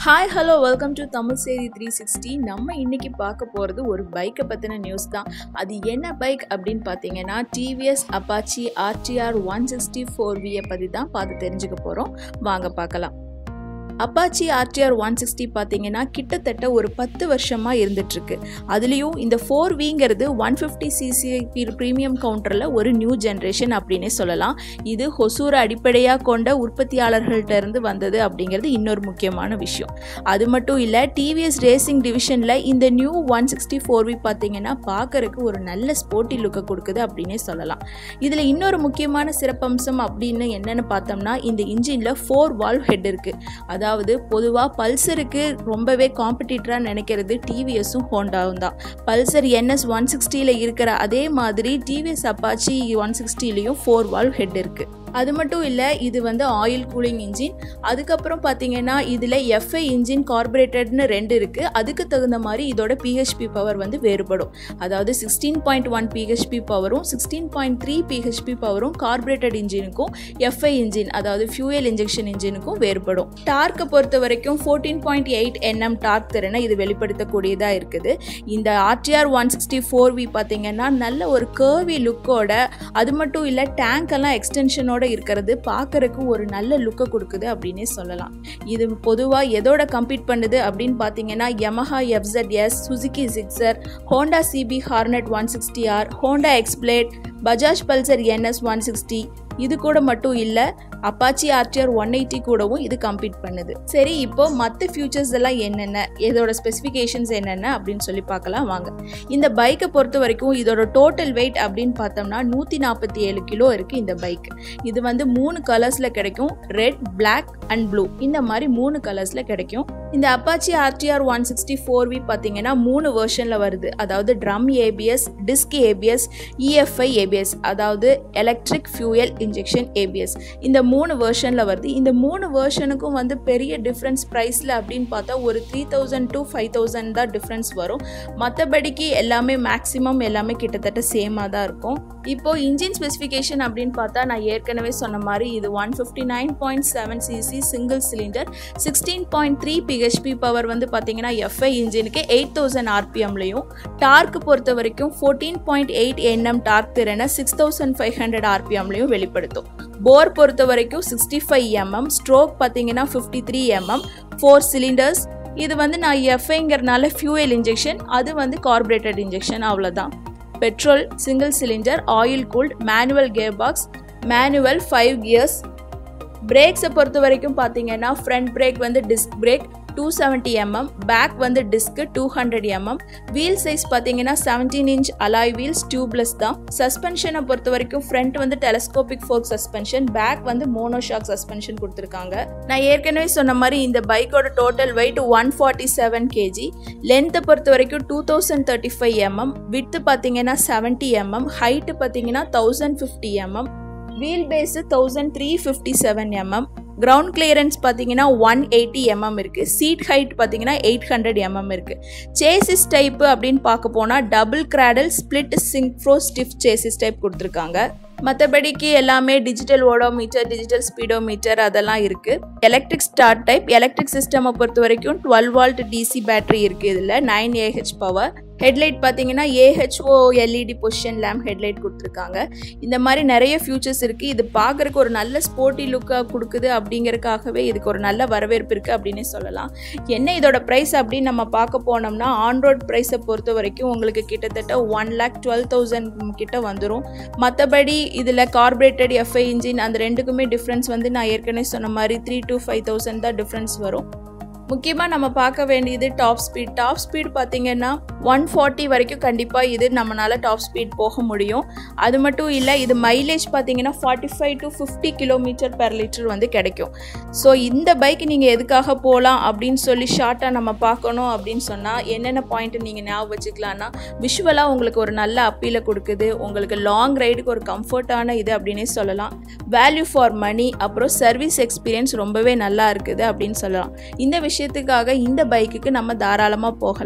hi hello welcome to Tamil செய்தி three sixty நம்ம இன்னைக்கு பார்க்க போகிறது ஒரு பைக்கை பற்றின நியூஸ் தான் அது என்ன பைக் அப்படின்னு பார்த்தீங்கன்னா TVS Apache RTR one sixty four வியை பற்றி தான் பார்த்து தெரிஞ்சுக்க போகிறோம் வாங்க பார்க்கலாம் அப்பாச்சி ஆர்டிஆர் ஒன் சிக்ஸ்டி பார்த்தீங்கன்னா கிட்டத்தட்ட ஒரு பத்து வருஷமாக இருந்துகிட்ருக்கு அதுலேயும் இந்த ஃபோர் விங்கிறது ஒன் ஃபிஃப்டி சிசி ப்ரீமியம் கவுண்டரில் ஒரு நியூ ஜென்ரேஷன் அப்படின்னே சொல்லலாம் இது ஹொசூரை அடிப்படையாக கொண்ட உற்பத்தியாளர்கள்ட்ட இருந்து வந்தது அப்படிங்கிறது இன்னொரு முக்கியமான விஷயம் அது மட்டும் இல்லை டிவிஎஸ் ரேசிங் டிவிஷனில் இந்த new one sixty four V பார்த்தீங்கன்னா பார்க்கறதுக்கு ஒரு நல்ல ஸ்போர்ட்டி லுக்கை கொடுக்குது அப்படின்னே சொல்லலாம் இதில் இன்னொரு முக்கியமான சிறப்பம்சம் அப்படின்னு என்னென்னு பார்த்தோம்னா இந்த இன்ஜினில் ஃபோர் வால்வ் ஹெட் இருக்குது அதாவது பொதுவாக பல்சருக்கு ரொம்பவே காம்படிட்டராக நினைக்கிறது டிவிஎஸும் ஹோண்டாவும் தான் பல்சர் என்எஸ் ஒன் சிக்ஸ்டியில் இருக்கிற அதே மாதிரி டிவிஎஸ் அப்பாச்சி ஒன் சிக்ஸ்டிலையும் ஃபோர் வால்வ் ஹெட் இருக்குது அது மட்டும் இல்லை இது வந்து ஆயில் கூலிங் இன்ஜின் அதுக்கப்புறம் பார்த்தீங்கன்னா இதில் எஃப்ஐ இன்ஜின் கார்பரேட்டட்னு ரெண்டு இருக்குது அதுக்கு தகுந்த மாதிரி இதோட பிஹெச்பி பவர் வந்து வேறுபடும் அதாவது சிக்ஸ்டீன் பாயிண்ட் ஒன் பிஹெச்பி பவரும் சிக்ஸ்டீன் பாயிண்ட் த்ரீ பிஹெச்பி பவரும் கார்பரேட்டட் இன்ஜினுக்கும் எஃப்ஐ இன்ஜின் அதாவது ஃபியூயல் இன்ஜெக்ஷன் இன்ஜினுக்கும் வேறுபடும் டார்க்கை பொறுத்த வரைக்கும் fourteen point eight NM torque திறனை இது வெளிப்படுத்தக்கூடியதாக இருக்குது இந்த RTR one sixty four V பார்த்தீங்கன்னா நல்ல ஒரு கேர்வி லுக்கோட அது மட்டும் இல்லை டேங்க் எல்லாம் எக்ஸ்டென்ஷனோட இருக்கிறது பார்க்கறதுக்கு ஒரு நல்ல லுக்கை கொடுக்குது அப்படின்னே சொல்லலாம் இது பொதுவாக எதோட கம்பீட் பண்ணுது அப்படின்னு பார்த்தீங்கன்னா Yamaha FZ S Suzuki Gixxer Honda CB Hornet one sixty R Honda Xblade Bajaj Pulsar NS one sixty இது கூட மட்டும் இல்லை அப்பாச்சி ஆர்டிஆர் ஒன் எயிட்டி கூடவும் இது கம்பீட் பண்ணுது சரி இப்போ மற்ற ஃபியூச்சர்ஸ் எல்லாம் என்னென்ன இதோட ஸ்பெசிஃபிகேஷன்ஸ் என்னென்ன அப்படின்னு சொல்லி பார்க்கலாம் வாங்க இந்த பைக்கை பொறுத்த வரைக்கும் இதோட டோட்டல் வெயிட் அப்படின்னு பார்த்தோம்னா நூற்றி நாற்பத்தி ஏழு கிலோ இருக்குது இந்த பைக் இது வந்து மூணு கலர்ஸில் கிடைக்கும் ரெட் பிளாக் அண்ட் ப்ளூ இந்த மாதிரி மூணு கலர்ஸில் கிடைக்கும் இந்த Apache RTR one sixty four V பார்த்தீங்கன்னா மூணு வேர்ஷனில் வருது அதாவது drum ABS disc ABS EFI ABS அதாவது எலக்ட்ரிக் ஃபியூயல் இன்ஜெக்ஷன் ஏபிஎஸ் இந்த மூணு வேர்ஷனில் வருது இந்த மூணு வேர்ஷனுக்கும் வந்து பெரிய டிஃப்ரென்ஸ் ப்ரைஸில் அப்படின்னு பார்த்தா ஒரு three thousand to five thousand தான் டிஃப்ரென்ஸ் வரும் மற்றபடிக்கு எல்லாமே மேக்ஸிமம் எல்லாமே கிட்டத்தட்ட சேமாக தான் இருக்கும் இப்போ இன்ஜின் ஸ்பெசிஃபிகேஷன் அப்படின்னு பார்த்தா நான் ஏற்கனவே சொன்ன மாதிரி இது one fifty nine point seven CC single cylinder sixteen point three BHP power வந்து பார்த்தீங்கன்னா எஃப்ஐ இன்ஜினுக்கு எயிட் தௌசண்ட் ஆர்பிஎம்லையும் டார்க் பொறுத்த வரைக்கும் fourteen point eight NM torque திறனை சிக்ஸ் தௌசண்ட் ஃபைவ் ஹண்ட்ரட் ஆர்பிஎம்லையும் வெளிப்படுத்தும் போர் பொறுத்த வரைக்கும் சிக்ஸ்டி ஃபைவ் எம்எம் ஸ்ட்ரோக் பார்த்தீங்கன்னா fifty three MM four cylinders இது வந்து நான் எஃப்ஐங்கிறனால ஃபியூயல் இன்ஜெக்ஷன் அது வந்து கார்பரேட்டட் இன்ஜெக்ஷன் அவ்வளோதான் petrol single cylinder oil cooled manual care box manual five gears பிரேக்ஸை பொறுத்த வரைக்கும் பார்த்தீங்கன்னா ஃப்ரண்ட் பிரேக் வந்து disc brake two seventy MM back வந்து disc two hundred MM wheel size பார்த்தீங்கன்னா seventeen inch alloy wheels tubeless தான் சஸ்பென்ஷனை பொறுத்த வரைக்கும் ஃப்ரண்ட் வந்து டெலஸ்கோபிக் ஃபோக் சஸ்பென்ஷன் பேக் வந்து மோனோஷாக் சஸ்பென்ஷன் கொடுத்துருக்காங்க நான் ஏற்கனவே சொன்ன மாதிரி இந்த பைக்கோட total weight one forty seven KG லென்த்தை பொறுத்த வரைக்கும் two thousand thirty five MM width பார்த்தீங்கன்னா செவன்ட்டி எம்எம் ஹைட்டு பார்த்தீங்கன்னா thousand fifty MM wheel base thousand three fifty seven MM ground clearance பார்த்தீங்கன்னா ஒன் எயிட்டி எம்எம் இருக்குது சீட் ஹைட் பார்த்தீங்கன்னா eight hundred MM இருக்குது chassis type அப்படின்னு பார்க்க போனால் double cradle split synchro stiff chassis type கொடுத்துருக்காங்க மற்றபடிக்கு எல்லாமே டிஜிட்டல் ஓடோமீட்டர் டிஜிட்டல் ஸ்பீடோமீட்டர் அதெல்லாம் இருக்குது எலக்ட்ரிக் ஸ்டார்ட் டைப் எலக்ட்ரிக் சிஸ்டமை பொறுத்த வரைக்கும் டுவெல் வால்ட் டிசி பேட்டரி இருக்குது இதில் நைன் ஏஹெச் பவர் ஹெட்லைட் பார்த்தீங்கன்னா AHO LED position lamp headlight கொடுத்துருக்காங்க இந்த மாதிரி நிறைய ஃபியூச்சர்ஸ் இருக்குது இது பார்க்குறக்கு ஒரு நல்ல ஸ்போர்ட்டி லுக்காக கொடுக்குது அப்படிங்கறக்காகவே இதுக்கு ஒரு நல்ல வரவேற்பு இருக்குது அப்படின்னே சொல்லலாம் என்ன இதோட ப்ரைஸ் அப்படின்னு நம்ம பார்க்க போனோம்னா ஆன்ரோட் ப்ரைஸை பொறுத்த வரைக்கும் உங்களுக்கு கிட்டத்தட்ட ஒன் லேக் டுவெல் தௌசண்ட் கிட்ட வந்துடும் மற்றபடி இதில் கார்பரேட்டட் எஃப்ஐ இன்ஜின் அந்த ரெண்டுக்குமே டிஃப்ரென்ஸ் வந்து நான் ஏற்கனவே சொன்ன மாதிரி த்ரீ டு ஃபைவ் தௌசண்ட் தான் டிஃப்ரென்ஸ் வரும் முக்கியமாக நம்ம பார்க்க வேண்டியது டாப் ஸ்பீட் டாப் ஸ்பீட் பார்த்திங்கன்னா ஒன் ஃபார்ட்டி வரைக்கும் கண்டிப்பாக இது நம்மளால் டாப் ஸ்பீட் போக முடியும் அது மட்டும் இல்லை இது மைலேஜ் பார்த்தீங்கன்னா forty five to fifty kilometre per litre வந்து கிடைக்கும் ஸோ இந்த பைக் நீங்கள் எதுக்காக போகலாம் அப்படின்னு சொல்லி ஷார்ட்டாக நம்ம பார்க்கணும் அப்படின்னு சொன்னால் என்னென்ன பாயிண்ட்டு நீங்கள் ஞாபகம் வச்சுக்கலான்னா விஷுவலாக உங்களுக்கு ஒரு நல்ல அப்பீலை கொடுக்குது உங்களுக்கு லாங் ரைடுக்கு ஒரு கம்ஃபர்ட்டான இது அப்படின்னே சொல்லலாம் வேல்யூ ஃபார் மணி அப்புறம் சர்வீஸ் எக்ஸ்பீரியன்ஸ் ரொம்பவே நல்லா இருக்குது அப்படின்னு சொல்லலாம் இந்த விஷயத்துக்காக இந்த பைக்குக்கு நம்ம தாராளமாக போகலாம்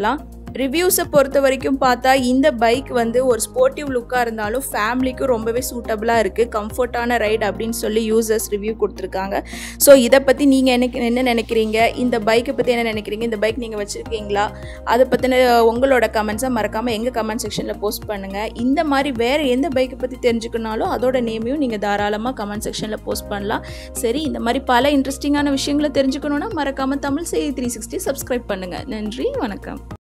ரிவ்யூஸை பொறுத்த வரைக்கும் பார்த்தா இந்த பைக் வந்து ஒரு ஸ்போர்ட்டிவ் லுக்காக இருந்தாலும் ஃபேமிலிக்கும் ரொம்பவே சூட்டபுளாக இருக்குது கம்ஃபர்ட்டான ரைட் அப்படின்னு சொல்லி யூசர்ஸ் ரிவ்யூ கொடுத்துருக்காங்க ஸோ இதை பற்றி நீங்கள் என்ன என்ன நினைக்கிறீங்க இந்த பைக்கை பற்றி என்ன நினைக்கிறீங்க இந்த பைக் நீங்கள் வச்சுருக்கீங்களா அதை பற்றின உங்களோட கமெண்ட்ஸை மறக்காமல் எங்கள் கமெண்ட் செக்ஷனில் போஸ்ட் பண்ணுங்கள் இந்த மாதிரி வேறு எந்த பைக்கை பற்றி தெரிஞ்சுக்கணுனாலும் அதோட நேமையும் நீங்கள் தாராளமாக கமெண்ட் செக்ஷனில் போஸ்ட் பண்ணலாம் சரி இந்த மாதிரி பல இன்ட்ரெஸ்டிங்கான விஷயங்களை தெரிஞ்சுக்கணுன்னா மறக்காமல் தமிழ் செய்தி த்ரீ சிக்ஸ்டி சப்ஸ்கிரைப் பண்ணுங்கள் நன்றி வணக்கம்